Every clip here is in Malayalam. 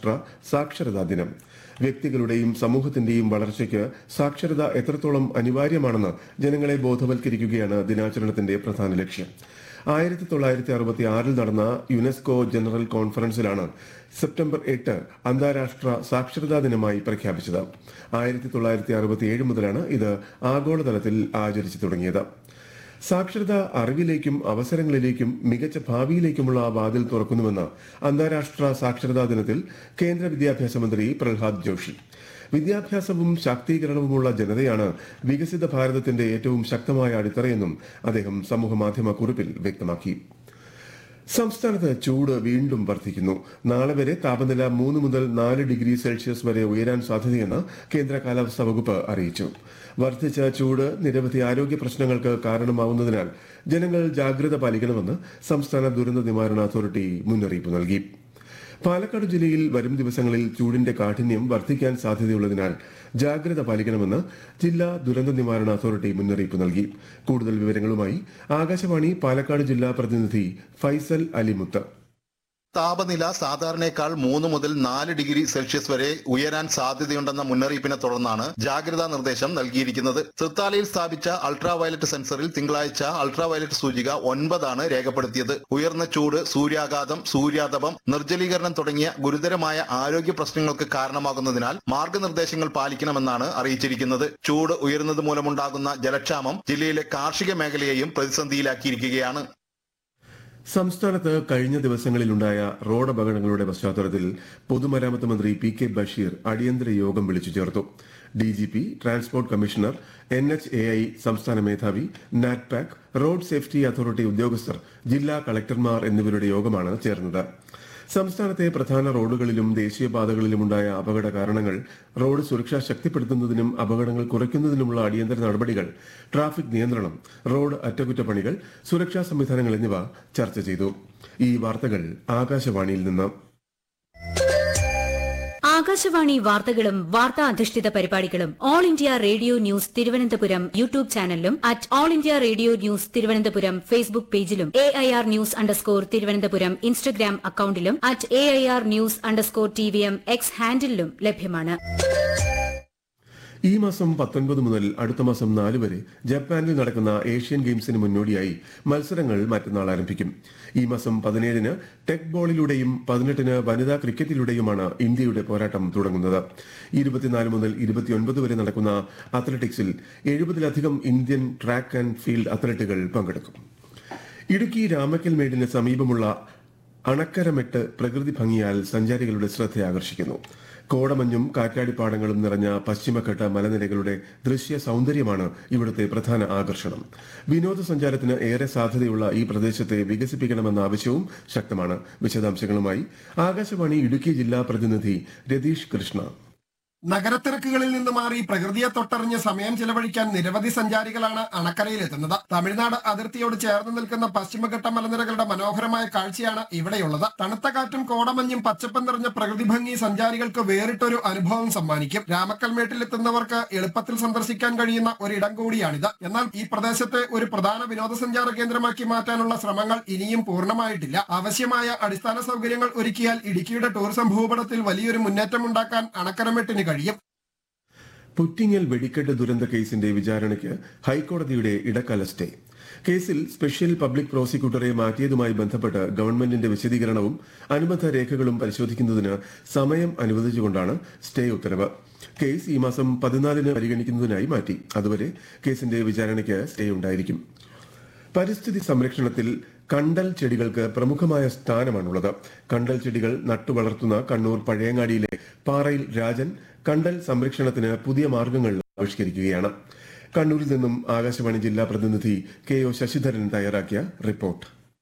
അന്താരാഷ്ട്ര സാക്ഷരതാ ദിനം വ്യക്തികളുടെയും സമൂഹത്തിന്റെയും വളർച്ചയ്ക്ക് സാക്ഷരത എത്രത്തോളം അനിവാര്യമാണെന്ന് ജനങ്ങളെ ബോധവൽക്കരിക്കുകയാണ് ദിനാചരണത്തിന്റെ പ്രധാന ലക്ഷ്യം ആയിരത്തി തൊള്ളായിരത്തി അറുപത്തി ആറിൽ നടന്ന യുനെസ്കോ ജനറൽ കോൺഫറൻസിലാണ് സെപ്റ്റംബർ എട്ട് അന്താരാഷ്ട്ര സാക്ഷരതാ ദിനമായി പ്രഖ്യാപിച്ചത് ആയിരത്തി തൊള്ളായിരത്തി അറുപത്തിയേഴ് മുതലാണ് ഇത് ആഗോളതലത്തിൽ ആചരിച്ചു തുടങ്ങിയത് സാക്ഷരത അറിവിലേക്കും അവസരങ്ങളിലേക്കും മികച്ച ഭാവിയിലേക്കുമുള്ള വാതിൽ തുറക്കുന്നുവെന്ന് അന്താരാഷ്ട്ര സാക്ഷരതാ ദിനത്തിൽ കേന്ദ്ര വിദ്യാഭ്യാസ മന്ത്രി പ്രഹ്ലാദ് ജോഷി വിദ്യാഭ്യാസവും ശാക്തീകരണവുമുള്ള ജനതയാണ് വികസിത ഭാരതത്തിന്റെ ഏറ്റവും ശക്തമായ അടിത്തറയെന്നും അദ്ദേഹം സമൂഹമാധ്യമ കുറിപ്പിൽ വ്യക്തമാക്കി സംസ്ഥാനത്ത് ചൂട് വീണ്ടും വർദ്ധിക്കുന്നു നാളെ വരെ താപനില മൂന്ന് മുതൽ നാല് ഡിഗ്രി സെൽഷ്യസ് വരെ ഉയരാൻ സാധ്യതയെന്ന് കേന്ദ്ര കാലാവസ്ഥാ വകുപ്പ് അറിയിച്ചു വർദ്ധിച്ച ചൂട് നിരവധി ആരോഗ്യ പ്രശ്നങ്ങൾക്ക് കാരണമാവുന്നതിനാൽ ജനങ്ങൾ ജാഗ്രത പാലിക്കണമെന്ന് സംസ്ഥാന ദുരന്ത നിവാരണ അതോറിറ്റി മുന്നറിയിപ്പ് നൽകി പാലക്കാട് ജില്ലയിൽ വരും ദിവസങ്ങളിൽ ചൂടിന്റെ കാഠിന്യം വർദ്ധിക്കാൻ സാധ്യതയുള്ളതിനാൽ ജാഗ്രത പാലിക്കണമെന്ന് ജില്ലാ ദുരന്ത നിവാരണ അതോറിറ്റി മുന്നറിയിപ്പ് നൽകി കൂടുതൽ വിവരങ്ങളുമായി ആകാശവാണി പാലക്കാട് ജില്ലാ പ്രതിനിധി ഫൈസൽ അലിമുത്ത് താപനില സാധാരണയേക്കാൾ മൂന്ന് മുതൽ നാല് ഡിഗ്രി സെൽഷ്യസ് വരെ ഉയരാൻ സാധ്യതയുണ്ടെന്ന മുന്നറിയിപ്പിനെ തുടർന്നാണ് ജാഗ്രതാ നിർദ്ദേശം നൽകിയിരിക്കുന്നത് തൃത്താലയിൽ സ്ഥാപിച്ച അൾട്രാ വയലറ്റ് സെൻസറിൽ തിങ്കളാഴ്ച അൾട്രാ വയലറ്റ് സൂചിക ഒൻപതാണ് രേഖപ്പെടുത്തിയത് ഉയർന്ന ചൂട് സൂര്യാഘാതം സൂര്യാതപം നിർജ്ജലീകരണം തുടങ്ങിയ ഗുരുതരമായ ആരോഗ്യ പ്രശ്നങ്ങൾക്ക് കാരണമാകുന്നതിനാൽ മാർഗനിർദ്ദേശങ്ങൾ പാലിക്കണമെന്നാണ് അറിയിച്ചിരിക്കുന്നത് ചൂട് ഉയരുന്നത് മൂലമുണ്ടാകുന്ന ജലക്ഷാമം ജില്ലയിലെ കാർഷിക മേഖലയെയും പ്രതിസന്ധിയിലാക്കിയിരിക്കുകയാണ് സംസ്ഥാനത്ത് കഴിഞ്ഞ ദിവസങ്ങളിലുണ്ടായ റോഡ് അപകടങ്ങളുടെ പശ്ചാത്തലത്തിൽ പൊതുമരാമത്ത് മന്ത്രി പി കെ ബഷീർ അടിയന്തര യോഗം വിളിച്ചു ചേർത്തു DGP transport commissioner N H A I സംസ്ഥാന മേധാവി നാറ്റ്പാക് റോഡ് സേഫ്റ്റി അതോറിറ്റി ഉദ്യോഗസ്ഥർ ജില്ലാ കളക്ടർമാർ എന്നിവരുടെ യോഗമാണ് ചേർന്നത് സംസ്ഥാനത്തെ പ്രധാന റോഡുകളിലും ദേശീയപാതകളിലുമുണ്ടായ അപകട കാരണങ്ങൾ റോഡ് സുരക്ഷ ശക്തിപ്പെടുത്തുന്നതിനും അപകടങ്ങൾ കുറയ്ക്കുന്നതിനുമുള്ള അടിയന്തര നടപടികൾ ട്രാഫിക് നിയന്ത്രണം റോഡ് അറ്റകുറ്റപ്പണികൾ സുരക്ഷാ സംവിധാനങ്ങൾ എന്നിവ ചർച്ച ചെയ്തു ഈ വാർത്തകൾ ആകാശവാണിയിൽ നിന്ന് ആകാശവാണി വാർത്തകളും വാർത്താ അധിഷ്ഠിത പരിപാടികളും All India Radio News Thiruvananthapuram YouTube ചാനലിലും at All India Radio News Thiruvananthapuram Facebook പേജിലും A I R news underscore Thiruvananthapuram Instagram അക്കൌണ്ടിലും at A I R news underscore T V M X ഹാൻഡിലും ലഭ്യമാണ് ഈ മാസം പത്തൊൻപത് മുതൽ അടുത്ത മാസം നാല് വരെ ജപ്പാനിൽ നടക്കുന്ന ഏഷ്യൻ ഗെയിംസിന് മുന്നോടിയായി മത്സരങ്ങൾ മറ്റന്നാൾ ആരംഭിക്കും ഈ മാസം പതിനേഴിന് ടെക് ബോളിലൂടെയും പതിനെട്ടിന് വനിതാ ക്രിക്കറ്റിലൂടെയുമാണ് ഇന്ത്യയുടെ പോരാട്ടം തുടങ്ങുന്നത് ഇരുപത്തിനാല് മുതൽ ഇരുപത്തിയൊൻപത് വരെ നടക്കുന്ന അത്ലറ്റിക്സിൽ എഴുപതിലധികം ഇന്ത്യൻ ട്രാക്ക് ആൻഡ് ഫീൽഡ് അത്ലറ്റുകൾ പങ്കെടുക്കും ഇടുക്കി രാമക്കൽ മേടിന് സമീപമുള്ള അണക്കരമെട്ട് പ്രകൃതി ഭംഗിയാൽ സഞ്ചാരികളുടെ ശ്രദ്ധ ആകർഷിക്കുന്നു കോടമഞ്ഞും കാറ്റാടിപ്പാടങ്ങളും നിറഞ്ഞ പശ്ചിമഘട്ട മലനിരകളുടെ ദൃശ്യ സൗന്ദര്യമാണ് ഇവിടുത്തെ പ്രധാന ആകർഷണം വിനോദസഞ്ചാരത്തിന് ഏറെ സാധ്യതയുള്ള ഈ പ്രദേശത്തെ വികസിപ്പിക്കണമെന്ന ആവശ്യവും ശക്തമാണ് വിശദാംശങ്ങളുമായി ആകാശവാണി ഇടുക്കി ജില്ലാ പ്രതിനിധി രതീഷ് കൃഷ്ണ നഗരത്തിരക്കുകളിൽ നിന്ന് മാറി പ്രകൃതിയെ തൊട്ടറിഞ്ഞ് സമയം ചെലവഴിക്കാൻ നിരവധി സഞ്ചാരികളാണ് അണക്കരയിലെത്തുന്നത് തമിഴ്നാട് അതിർത്തിയോട് ചേർന്ന് നിൽക്കുന്ന പശ്ചിമഘട്ട മലനിരകളുടെ മനോഹരമായ കാഴ്ചയാണ് ഇവിടെയുള്ളത് തണുത്ത കാറ്റും കോടമഞ്ഞും പച്ചപ്പും നിറഞ്ഞ പ്രകൃതി ഭംഗി സഞ്ചാരികൾക്ക് വേറിട്ടൊരു അനുഭവം സമ്മാനിക്കും രാമക്കൽമേട്ടിലെത്തുന്നവർക്ക് എളുപ്പത്തിൽ സന്ദർശിക്കാൻ കഴിയുന്ന ഒരിടം കൂടിയാണിത് എന്നാൽ ഈ പ്രദേശത്തെ ഒരു പ്രധാന വിനോദസഞ്ചാര കേന്ദ്രമാക്കി മാറ്റാനുള്ള ശ്രമങ്ങൾ ഇനിയും പൂർണ്ണമായിട്ടില്ല ആവശ്യമായ അടിസ്ഥാന സൗകര്യങ്ങൾ ഒരുക്കിയാൽ ഇടുക്കിയുടെ ടൂറിസം ഭൂപടത്തിൽ വലിയൊരു മുന്നേറ്റം ഉണ്ടാക്കാൻ അണക്കരമെട്ടിന് കഴിയും പുറ്റിങ്ങൽ വെടിക്കെട്ട് ദുരന്ത കേസിന്റെ വിചാരണയ്ക്ക് ഹൈക്കോടതിയുടെ ഇടക്കാല സ്റ്റേ കേസിൽ സ്പെഷ്യൽ പബ്ലിക് പ്രോസിക്യൂട്ടറെ മാറ്റിയതുമായി ബന്ധപ്പെട്ട് ഗവൺമെന്റിന്റെ വിശദീകരണവും അനുബന്ധ രേഖകളും പരിശോധിക്കുന്നതിന് സമയം അനുവദിച്ചുകൊണ്ടാണ് സ്റ്റേ ഉത്തരവ് കേസ് ഈ മാസം പതിനാലിന് പരിഗണിക്കുന്നതിനായി മാറ്റി അതുവരെ കേസിന്റെ വിചാരണയ്ക്ക് സ്റ്റേ ഉണ്ടായിരിക്കും പരിസ്ഥിതി സംരക്ഷണത്തിൽ കണ്ടൽ ചെടികൾക്ക് പ്രമുഖമായ സ്ഥാനമാണുള്ളത് കണ്ടൽ ചെടികൾ നട്ടുവളർത്തുന്ന കണ്ണൂർ പഴയങ്ങാടിയിലെ പാറയിൽ രാജൻ കണ്ടൽ സംരക്ഷണത്തിന് പുതിയ മാർഗങ്ങൾ ആവിഷ്കരിക്കുകയാണ് കണ്ണൂരിൽ നിന്നും ആകാശവാണി ജില്ലാ പ്രതിനിധി കെ ഒ ശശിധരൻ തയ്യാറാക്കിയ റിപ്പോർട്ട്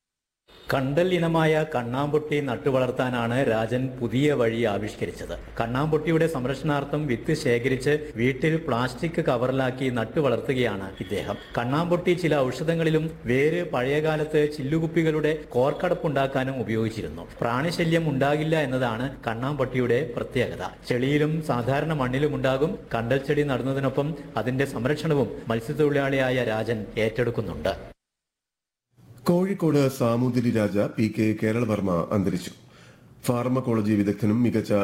കണ്ടൽ ഇനമായ കണ്ണാമ്പൊട്ടി നട്ടുവളർത്താനാണ് രാജൻ പുതിയ വഴി ആവിഷ്കരിച്ചത് കണ്ണാമ്പൊട്ടിയുടെ സംരക്ഷണാർത്ഥം വിത്ത് ശേഖരിച്ച് വീട്ടിൽ പ്ലാസ്റ്റിക് കവറിലാക്കി നട്ടുവളർത്തുകയാണ് ഇദ്ദേഹം കണ്ണാമ്പൊട്ടി ചില ഔഷധങ്ങളിലും വേര് പഴയകാലത്ത് ചില്ലുകുപ്പികളുടെ കോർക്കടപ്പുണ്ടാക്കാനും ഉപയോഗിച്ചിരുന്നു പ്രാണിശല്യം ഉണ്ടാകില്ല എന്നതാണ് കണ്ണാമ്പൊട്ടിയുടെ പ്രത്യേകത ചെളിയിലും സാധാരണ മണ്ണിലും ഉണ്ടാകും കണ്ടൽ ചെടി നടുന്നതിനൊപ്പം അതിന്റെ സംരക്ഷണവും മത്സ്യത്തൊഴിലാളിയായ രാജൻ ഏറ്റെടുക്കുന്നുണ്ട് കോഴിക്കോട് സാമൂതിരി രാജ പി കെ കേരളവർമ്മ അന്തരിച്ചു ഫാർമക്കോളജി വിദഗ്ധനും മികച്ച